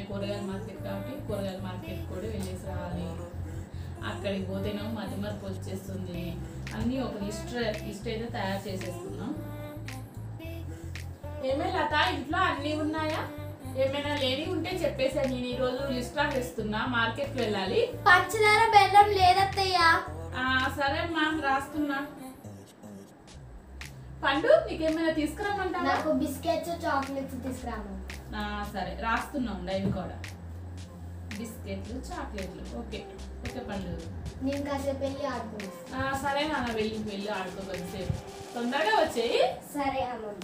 కూరగాయల మార్కెట్ కాబట్టి కూరగాయల మార్కెట్ కూడా వెళ్ళేసి రావాలి అక్కడికి పోతేనేమో మధ్య మధ్య వచ్చేస్తుంది అన్నీ ఒక లిస్ట్ లిస్ట్ అయితే తయారు చేసేసుకున్నాం ఏమే లత ఇంట్లో అన్నీ ఉన్నాయా ఏమైనా లేని ఉంటే చెప్పేసాను నేను ఈరోజు లిస్ట్ రాసేస్తున్నా మార్కెట్కి వెళ్ళాలి పంచదార బెల్లం లేదత్తయ్యా ఆ, సరే అమ్మా రాస్తున్నా పండు నీకేమైనా తీసుకురామంటావా నాకు బిస్కెట్స్ చాక్లెట్స్ తీసుకురాము ఆ, సరే రాస్తున్నాం డైరీ కూడా బిస్కెట్లు చాక్లెట్లు ఓకే ఓకే పండు నేను కాసేపు వెళ్ళి ఆడుకున్నాను ఆ, సరే నాన్న వెళ్ళి వెళ్ళి ఆడుకో కొద్దిసేపు తొందరగా వచ్చేయి సరే అమ్మమ్మ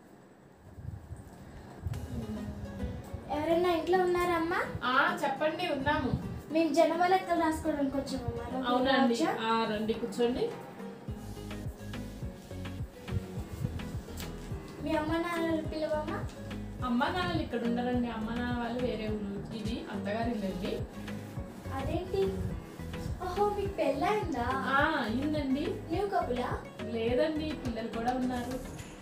ఎవరైనా ఇంట్లో ఉన్నారమ్మా ఆ, చెప్పండి ఉన్నాము మేము జనవరి లెక్కలు రాసుకోవడానికి వచ్చామమ్మా అవునండి వచ్చా? ఆ, రండి కూర్చోండి మీ అమ్మ నాన్నలు పిలవమ్మా అమ్మ నాన్నలు ఇక్కడ ఉండరండి అమ్మ నాన్న వాళ్ళు వేరే ఊరు ఇది అత్తగారి ఇల్లండి అదేంటి ఓహో మీకు పెళ్ళైందా ఆ, అయిందండి నువ్వు కబులా లేదండి పిల్లలు కూడా ఉన్నారు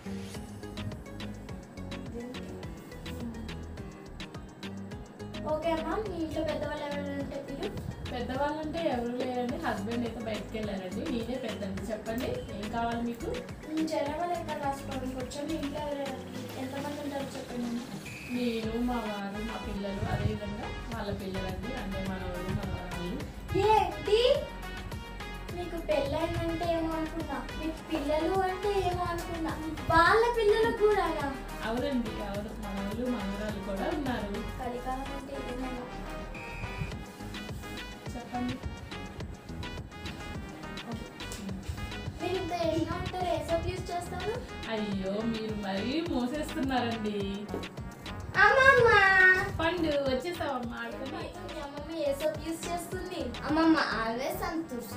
ఓకే అమ్మా మీ ఇంట్లో పెద్దవాళ్ళు ఎవరైనా ఉంటే పిలు పెద్దవాళ్ళంటే ఎవరు లేరండి హస్బెండ్ అయితే బయటకు వెళ్ళారండి నేనే పెద్దండి చెప్పండి ఏం కావాలి మీకు మేము జనవరి లెక్కలు రాసుకోవడానికి వచ్చాము మీ ఇంట్లో ఎవరైనా ఎంతమంది ఉంటారో చెప్పండి అమ్మా. నేను మా వారు మా పిల్లలు అదేవిధంగా వాళ్ళ పిల్లలండి అంటే మనవాళ్ళు మన వాళ్ళు ఏంటి మీకు పెళ్ళైందంటే ఏమో అనుకున్నా మీకు పిల్లలు అంటే ఏమో అనుకున్నా వాళ్ళ పిల్లలు కూడా అవునండి ఎవరు మనవాళ్ళు మనవరాలు కూడా ఉన్నారు కలికాలం అంటే ఏమన్నా చెప్పండి మీరు ఇంత ఏజ్గా ఉంటారు ఏ సోప్ యూజ్ చేస్తారు అయ్యో మీరు మరీ మోసేస్తున్నారండి అమ్మమ్మ పండు వచ్చేసావమ్మా ఆడుకొని మీ అమ్మమ్మ ఏ సోప్ యూజ్ చేస్తుంది అమ్మమ్మ ఆల్వేస్ సంతూర్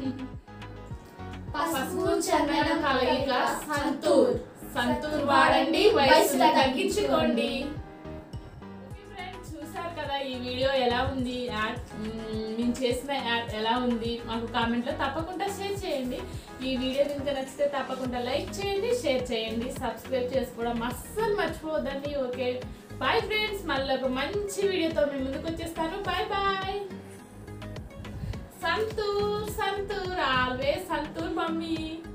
పసుపు చందనం కలయిక సంతూర్ సంతూర్ వాడండి వయసులో తగ్గించుకోండి ఫ్రెండ్స్ చూసారు కదా ఈ వీడియో ఎలా ఉంది యాడ్ మ్మ్, మేము చేసిన యాడ్ ఎలా ఉంది మాకు కామెంట్లో తప్పకుండా షేర్ చేయండి ఈ వీడియో కనుక నచ్చితే తప్పకుండా లైక్ చేయండి షేర్ చేయండి సబ్స్క్రైబ్ చేసుకోవడం అస్సలు మర్చిపోవద్దండి ఓకే బాయ్ ఫ్రెండ్స్ మళ్ళీ ఒక మంచి వీడియోతో మేము ముందుకు వచ్చేస్తాను bye bye Santoor Santoor always Santoor mummy